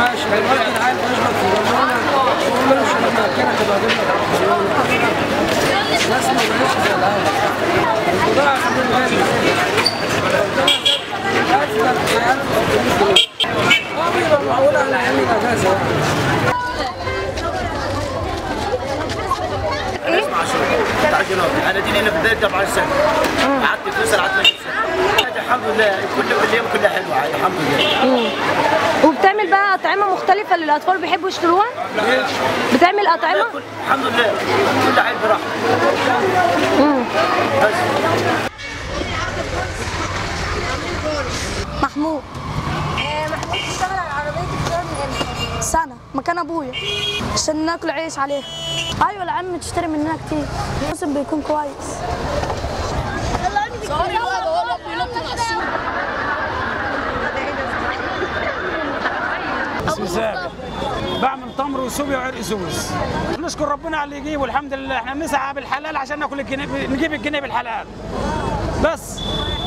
ماشي الراجل عايز يشرب في رمضان يقول له مش لما كانت تبقى اجيب لك الناس ما بقتش زي الاول البضاعه كمان غاليه ألف ألف اه بيبقى معقول على عين الاجازه يعني اسمع شو تعجلوا انا ديني هنا في البيت 4 سنه قعدت فلوس قعدت 20 سنه الحمد لله كل اليوم كلها حلوه عادي الحمد لله وبتعمل بقى اطعمه مختلفه للاطفال بيحبوا يشتروها بتعمل اطعمه كل- الحمد لله كل عيل براحته بس محمود محمود بيشتغل على عربية الفطار من امتى؟ سنة مكان ابويا عشان ناكل عيش عليها ايوه العم تشتري مننا كتير الموسم بيكون كويس اسمي سامي بعمل تمر وسوبيا وعرق سوس نشكر ربنا على اللي يجيبه الحمد لله احنا بنسعى بالحلال عشان ناكل الجنيه نجيب الجنيه بالحلال بس